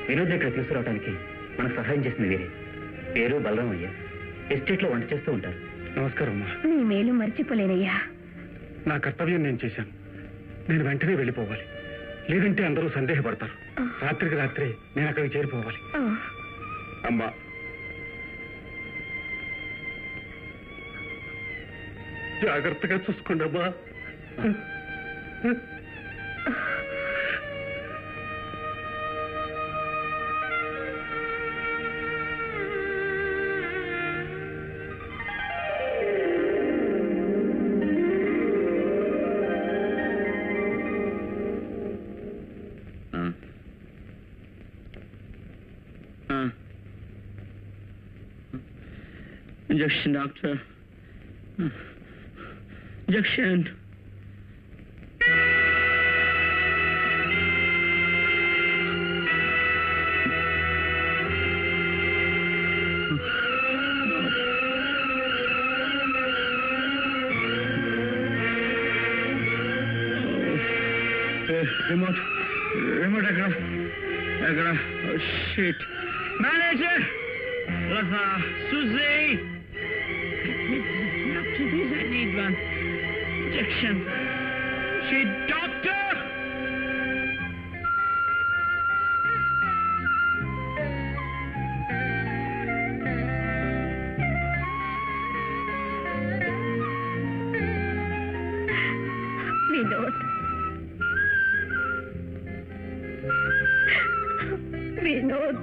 వినోద్ ఇక్కడ తీసుకురావడానికి మనకు సహాయం చేసింది వీరే పేరు బలరాం అయ్యా ఎస్టేట్ లో వంట చేస్తూ ఉంటారు నమస్కారం అమ్మా నీ మేలు మర్చిపోలేనయ్యా నా కర్తవ్యం నేను చేశాను నేను వెంటనే వెళ్ళిపోవాలి లేదంటే అందరూ సందేహపడతారు రాత్రికి రాత్రే నేను అక్కడికి చేరిపోవాలి ఆ, అమ్మా జాగ్రత్తగా చూసుకోండి అమ్మా injection doctor injection remote remote ఎక్కడ ఎక్కడ sheet manager Raza, Susie! Doctor, please, I need one injection. She, doctor! Vinod Vinod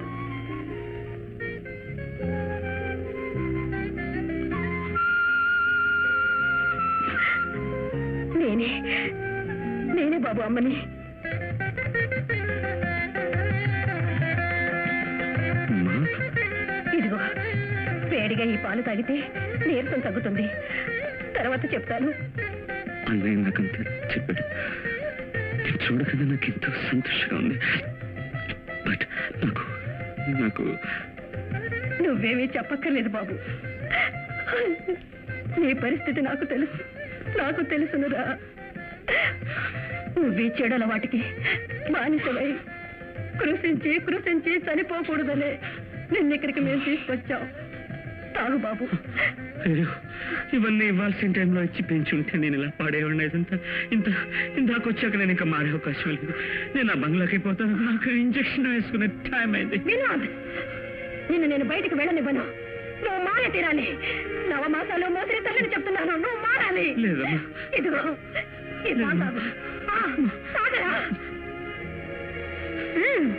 నేనే నేనే బాబు అమ్మని ఇదిగో వేడిగా ఈ పాలు తాగితే నీరసం తగ్గుతుంది తర్వాత చెప్తాను అన్నయ్య నాకంతా చెప్పాడు నేను చూడగానే నాకు ఎంతో సంతోషంగా ఉంది బట్ నాకు నాకు నువ్వేమీ చెప్పక్కర్లేదు బాబు నీ పరిస్థితి నాకు తెలుసు నాకు తెలుసునురా నువ్వే చెడల వాటికి బానిసలై కృషించి కృషించి చనిపోకూడదనే నిన్నిక్కడికి మేము తీసుకొచ్చాం తాగు బాబు అయ్యో ఇవన్నీ ఇవ్వాల్సిన టైంలో ఇచ్చి పెంచుంటే నేను ఇలా పాడేవాడిని ఇంత ఇంత ఇందాక వచ్చాక నేను ఇంకా మారే అవకాశం లేదు నేను ఆ బంగ్లాకి పోతాను నాకు ఇంజక్షన్ వేసుకునే టైం అయింది వినోద్ నిన్ను నేను బయటకు వెళ్ళనివ్వను నువ్వు మానే తీరాలి నవమాసాలు మోసరి తల్లిని చెప్తున్నాను నువ్వు మారాలి లేదమ్మా. ఇదిగో ఇది మా తాగు. ఆ, తాగరా ఉమ్.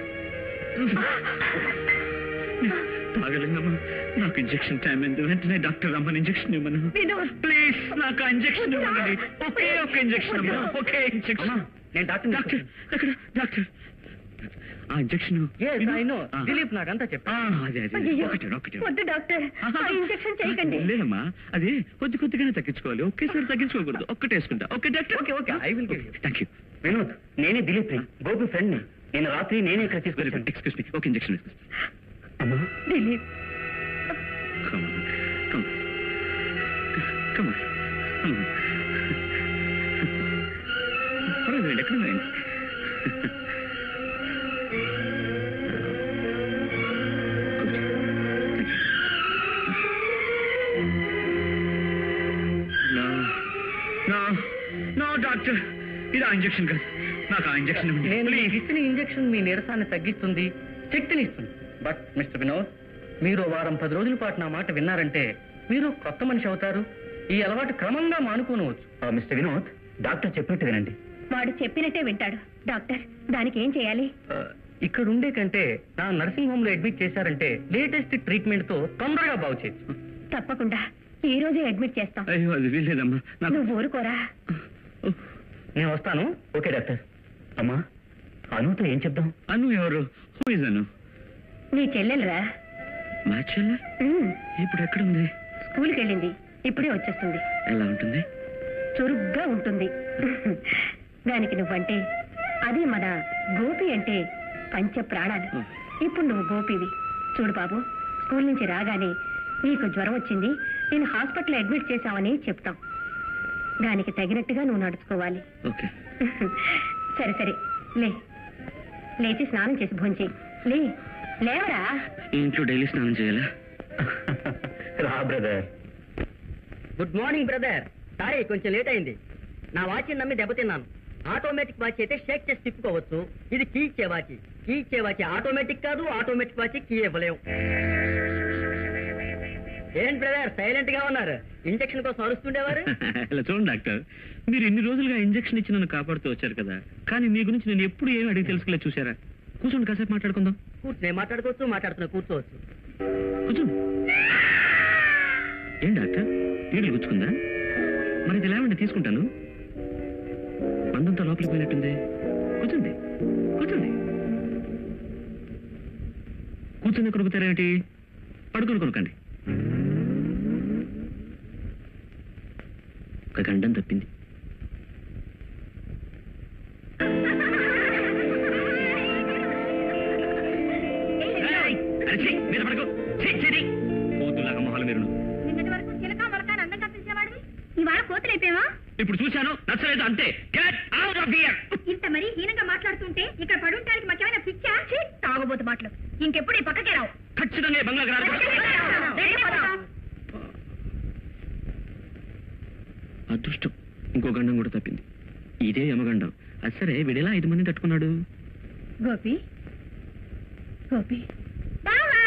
తాగలేదమ్మా నాకు ఇంజక్షన్ టైం అయింది వెంటనే డాక్టర్ రమ్మని ఇంజక్షన్ ఇవ్వను వినోద్ ప్లీజ్ నాకు ఆ ఇంజక్షన్ ఇవ్వండి ఒకే ఒక ఇంజక్షన్ అమ్మా ఒకే ఇంజక్షన్ నేను డాక్టర్ డాక్టర్ ఎక్కడ డాక్టర్ ఆ ఇంజక్షన్ దిలీప్ నాకంతా చెప్పా అదే అదే అయ్యయ్యో. ఒకటే ఒకటే వద్దు డాక్టర్ ఆ ఇంజెక్షన్ చేయకండి లేదమ్మా అది కొద్ది కొద్దిగానే తగ్గించుకోవాలి ఒకేసారి తగ్గించుకోకూడదు ఒక్కటే వేసుకుంటా okay doctor okay okay I will give you thank you Vinod నేనే దిలీప్ ని గోపి ఫ్రెండ్ ని నేను రాత్రి నేనే ఇక్కడ వెరీ తీసుకొచ్చాను good excuse me okay injection అమ్మా Dilip Come on. Come on. Come on. Come on. పర్వాలేదు ఎక్కడ వేయండి నో డాక్టర్ ఇది ఆ ఇంజక్షన్ కాదు నాకు ఆ ఇంజక్షన్ నేను మీకు ఇచ్చిన ఇంజెక్షన్ మీ నీరసాన్ని తగ్గిస్తుంది శక్తిని ఇస్తుంది బట్ మిస్టర్ వినోద్ మీరు వారం పది రోజుల పాటు నా మాట విన్నారంటే మీరు కొత్త మనిషి అవుతారు ఈ అలవాటు క్రమంగా మానుకోనవచ్చు మిస్టర్ వినోద్ డాక్టర్ చెప్పినట్టు వినండి వాడు చెప్పినట్టే వింటాడు డాక్టర్ దానికి ఏం చేయాలి ఇక్కడ ఉండే కంటే నా నర్సింగ్ హోమ్ లో అడ్మిట్ చేశారంటే లేటెస్ట్ ట్రీట్మెంట్ తో తొందరగా బాగు చేయొచ్చు తప్పకుండా ఈ రోజే అడ్మిట్ చేస్తాం అయ్యో అది వీల్లేదమ్మా నాకు నువ్వు ఊరుకోరా నేను వస్తాను ఓకే డాక్టర్ అమ్మా అనుతో ఏం చెప్దాం అను ఎవరు హూ ఇస్ అను నీ చెల్లెలరా మా చెల్ల ఉమ్, ఇప్పుడు ఎక్కడుంది స్కూల్కి వెళ్ళింది ఇప్పుడే వచ్చేస్తుంది ఎలా ఉంటుంది చురుగ్గా ఉంటుంది దానికి నువ్వంటే అది మన గోపి అంటే పంచ ప్రాణాలు ఇప్పుడు నువ్వు గోపివి చూడు బాబు స్కూల్ నుంచి రాగానే నీకు జ్వరం వచ్చింది నేను హాస్పిటల్ అడ్మిట్ చేశామని చెప్తాం దానికి తగినట్టుగా నువ్వు నడుచుకోవాలి ఓకే సరే సరే లే లేచి స్నానం చేసి భోంచి లే లేవరా ఇంట్లో డైలీ స్నానం చేయాలా రా brother good morning brother sorry కొంచెం లేట్ అయింది నా వాచ్ నమ్మి దెబ్బతిన్నాను ఆటోమేటిక్ వాచ్ అయితే షేక్ చేసి తిప్పుకోవచ్చు ఇది కీ ఇచ్చే వాచ్ కీ ఇచ్చే వాచ్ ఆటోమేటిక్ కాదు ఆటోమేటిక్ వాచ్ కీ ఇవ్వలేవు ఏంటి బ్రదర్ సైలెంట్ గా ఉన్నారు ఇంజక్షన్ కోసం అరుస్తుండేవారు ఇలా చూడండి డాక్టర్ మీరు ఇన్ని రోజులుగా ఇంజెక్షన్ ఇచ్చి నన్ను కాపాడుతూ వచ్చారు కదా కానీ మీ గురించి నేను ఎప్పుడు ఏమి అడిగి తెలుసుకోలేదు చూసారా కూర్చోండి కాసేపు మాట్లాడుకుందాం కూర్చుని మాట్లాడుకోవచ్చు మాట్లాడుతున్నా కూర్చోవచ్చు కూర్చోండి ఏం డాక్టర్ నీళ్ళు గుచ్చుకుందా మరి ఇది లేవండి తీసుకుంటాను మందంతా లోపలికి పోయినట్టుంది కూర్చోండి కూర్చోండి కూర్చొని కొనుక్కుతారేమిటి పడుకొని కొనుక్కండి ఒక గండం తప్పింది ఏయ్, అరే ఛీ, మీద పడకు. ఛీ, ఛీ, ఛీ. కోతుల్లాగా మొహాలు మీరు నిన్నటి వరకు చిలక మొలక అని అందంగా పిలిచేవాడివి ఇవాళ కోతులైపోయావా ఇప్పుడు చూశాను నచ్చలేదు అంతే గెట్ అవుట్ ఆఫ్ హియర్ ఇంత మరీ హీనంగా మాట్లాడుతుంటే ఇక్కడ పడుంటానికి మాకేమైనా పిచ్చా ఛీ, తాగుబోతు మాటలు ఇంకెప్పుడు ఈ పక్కకే రావు ఖచ్చితంగా ఈ బంగ్లాకి రాదు అదృష్టం ఇంకో గండం కూడా తప్పింది ఇదే యమగండం అది సరే వీడెలా ఐదు మంది తట్టుకున్నాడు గోపి గోపి బావా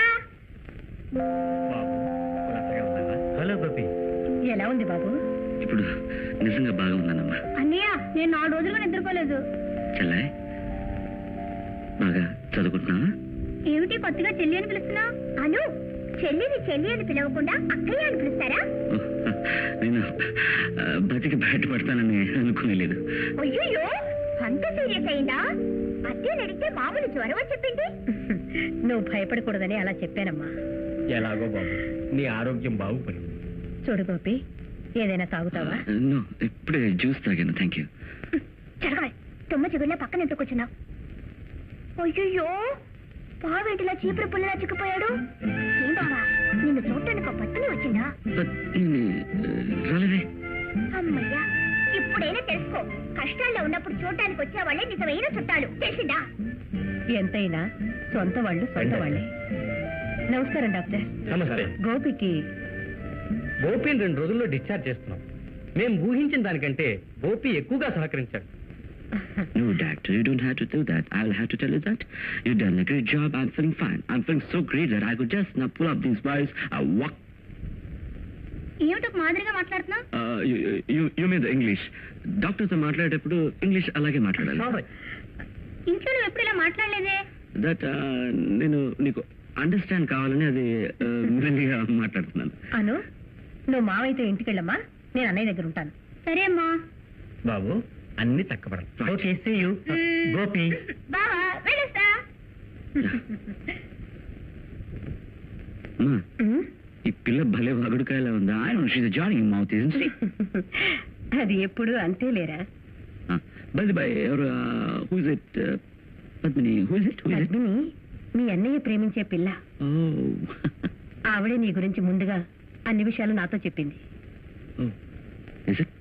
హలో గోపి ఎలా ఉంది బాబు ఇప్పుడు నిజంగా బాగా ఉందన్నమ్మా అన్నయ్య నేను నాలుగు రోజులుగా నిద్రపోలేదు చెల్లాయ్ బాగా చదువుకుంటున్నావా ఏమిటి కొత్తగా చెల్లి అని పిలుస్తున్నావు అను చెల్లిని చెల్లి అని పిలవకుండా అక్కయ్య అని పిలుస్తారా ఓహ్, నేను ఆ, బతికి బయటపడతానని అనుకోలేదు అయ్యో అంత సీరియస్ అయిందా అత్తే నడితే మామూలు జ్వరం అని చెప్పింది నువ్వు భయపడకూడదని అలా చెప్పానమ్మా ఎలాగో బాబు నీ ఆరోగ్యం బాగుపడింది చూడు గోపి ఏదైనా తాగుతావా నో ఇప్పుడే జ్యూస్ తాగాను థ్యాంక్ యూ జరగవే తుమ్మ చిగుళ్ళ పక్కన ఎందుకు కూర్చున్నావు అయ్యో పావేటిలా చీపురు పుల్లలా చిక్కిపోయాడు ఏం బావా నిన్ను చూడటానికి ఒక పట్టుని వచ్చిందా బట్ నేను రాలేదే అమ్మయ్యా ఇప్పుడైనా తెలుసుకో కష్టాల్లో ఉన్నప్పుడు చూడటానికి వచ్చే వాళ్ళే నిజమైన చుట్టాలు తెలిసిందా ఎంతైనా సొంత వాళ్ళు సొంత వాళ్ళే నమస్కారం డాక్టర్ నమస్తే గోపికి గోపిని రెండు రోజుల్లో డిశ్చార్జ్ చేస్తున్నాం మేము ఊహించిన దానికంటే గోపి ఎక్కువగా సహకరించాడు No, doctor, you don't have to do that. I'll have to tell you that. You've done a great job. I'm feeling fine. I'm feeling so great that I could just now pull up these wires. I walk. ఏమిటో మాదిరిగా మాట్లాడుతున్నావు Uh, you, you, you mean the English. డాక్టర్తో మాట్లాడేటప్పుడు English అలాగే మాట్లాడాలి Sorry. ఇంట్లో నువ్వు ఎప్పుడు ఇలా మాట్లాడలేదే దట్ నేను నీకు అండర్స్టాండ్ కావాలని అది uh, మెల్లిగా మాట్లాడుతున్నాను అను నువ్వు మావైతే ఇంటికి వెళ్ళమ్మా నేను అన్నయ్య దగ్గర ఉంటాను సరే అమ్మా బాబు అన్ని చక్కబడాలి ఓకే సీ యూ గోపి బావా వెళ్ళొస్తా అమ్మా, ఈ పిల్ల భలే వగుడుకాయలా ఉందా I don't she's joining mouth is అది ఎప్పుడు అంతే లేరా బై బై ఎవరు who is it Padmini who is it who is it Padmini మీ అన్నయ్య ప్రేమించే పిల్ల ఆవిడే నీ గురించి ముందుగా అన్ని విషయాలు నాతో చెప్పింది ఇస్ ఇట్